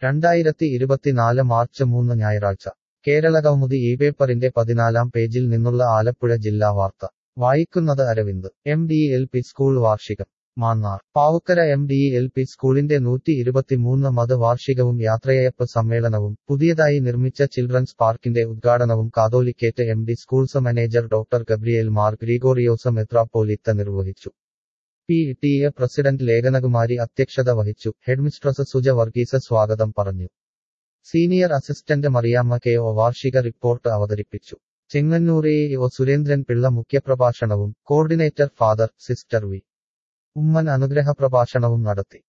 രണ്ടായിരത്തി ഇരുപത്തിനാല് മാർച്ച് മൂന്ന് ഞായറാഴ്ച കേരള കൗമുദി ഈ പേപ്പറിന്റെ പതിനാലാം പേജിൽ നിന്നുള്ള ആലപ്പുഴ ജില്ലാ വാർത്ത വായിക്കുന്നത് Aravind M D L P school വാർഷികം Mannar Pavukkara M D L P സ്കൂളിന്റെ നൂറ്റി ഇരുപത്തിമൂന്ന് മത് വാർഷികവും യാത്രയയപ്പ് സമ്മേളനവും പുതിയതായി നിർമ്മിച്ച ചിൽഡ്രൻസ് പാർക്കിന്റെ ഉദ്ഘാടനവും Catholicate M D schools manager doctor Gabriel Mar Gregorios മെത്രാപ്പോലിത്ത നിർവഹിച്ചു P T A president Lekhanakumari അധ്യക്ഷത വഹിച്ചു ഹെഡ്മിസ്ട്രസ് സുജ വർഗീസ് സ്വാഗതം പറഞ്ഞു senior assistant Mariyamma K O വാർഷിക റിപ്പോർട്ട് അവതരിപ്പിച്ചു ചെങ്ങന്നൂർ എ ഒ സുരേന്ദ്രൻ പിള്ള മുഖ്യപ്രഭാഷണവും coordinator father sister V Oommen അനുഗ്രഹ പ്രഭാഷണവും നടത്തി